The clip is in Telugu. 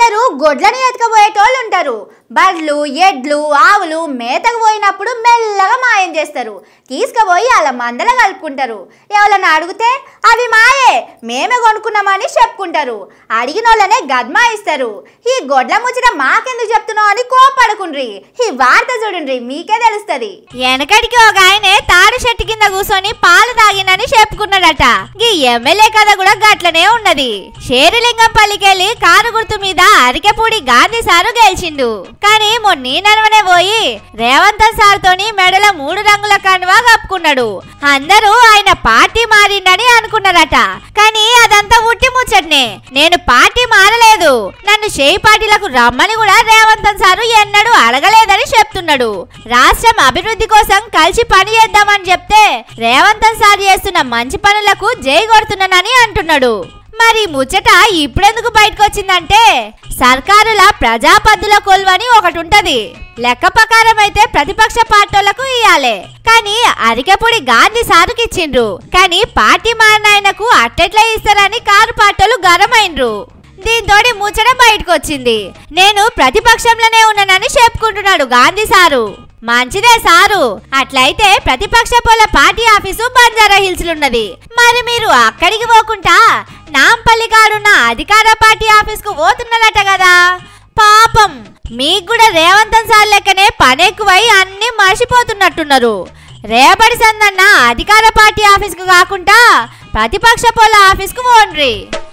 కొందరు గొడ్లని ఎత్తుకపోయేటోళ్ళు ఉంటారు బర్లు ఎడ్లు ఆవులు మేతకు పోయినప్పుడు మెల్లగా మాయం చేస్తారు తీసుకుపోయి అలా మందల కలుపుకుంటారు ఎవరన్నా అడిగితే అవి మాయే మేమే కొనుక్కున్నామని చెప్పుకుంటారు అడిగిన వాళ్ళనే గద్మాయిస్తారు ఈ గొడ్ల ముచ్చట మాకెందుకు చెప్తున్నావు అని కోపడుకుండ్రి ఈ వార్త చూడండి మీకే తెలుస్తుంది వెనకడికి ఒక ఆయనే తాడు చెట్టు కింద కూర్చొని పాలు తాగినని చెప్పుకున్నాడట ఈ ఎమ్మెల్యే కథ కూడా గట్లనే ఉన్నది షేరిలింగం పల్లికెళ్ళి కారు గుర్తు మీద అరికెపూడి గాంధీ సారు గెలిచిండు కానీ మొన్నీ నడవనే పోయి రేవంత్ సార్ తోని మెడల మూడు రంగుల కండువా కప్పుకున్నాడు అందరూ ఆయన పార్టీ మారిండని అనుకున్నారట కానీ అదంతా ఉట్టి ముచ్చట్నే నేను పార్టీ మారలేదు నన్ను చేయి పార్టీలకు రమ్మని కూడా రేవంత్ సారు ఎన్నడూ అడగలేదని చెప్తున్నాడు రాష్ట్రం అభివృద్ధి కోసం కలిసి పని చేద్దామని చెప్తే రేవంత్ సార్ చేస్తున్న మంచి పనులకు జై కొడుతున్నానని అంటున్నాడు మరి ఈ ముచ్చట ఇప్పుడెందుకు బయటకు వచ్చిందంటే సర్కారుల ప్రజాపద్దుల కొలువని ఒకటి ఉంటది లెక్క ప్రకారం అయితే ప్రతిపక్ష పార్టీలకు ఇయ్యాలే కానీ అరికెపుడి గాంధీ సారుకి ఇచ్చిండ్రు కానీ పార్టీ మారిన ఆయనకు అట్టెట్లా ఇస్తారని కారు పార్టీలు గరమైండ్రు దీంతో ముచ్చట బయటకు వచ్చింది నేను ప్రతిపక్షంలోనే ఉన్నానని చెప్పుకుంటున్నాడు గాంధీ సారు మంచిదే సారు అట్లయితే ప్రతిపక్ష పోల పార్టీ ఆఫీసు బంజారా హిల్స్ ఉన్నది మరి మీరు అక్కడికి పోకుండా నాంపల్లి కాడున్న అధికార పార్టీ ఆఫీస్ కు పోతున్నారట కదా పాపం మీకు కూడా రేవంత్ సార్ లెక్కనే పని ఎక్కువై అన్ని మర్చిపోతున్నట్టున్నారు రేపటి సందన్న అధికార పార్టీ ఆఫీస్ కు కాకుండా ప్రతిపక్ష పోల ఆఫీస్ కు పోండ్రి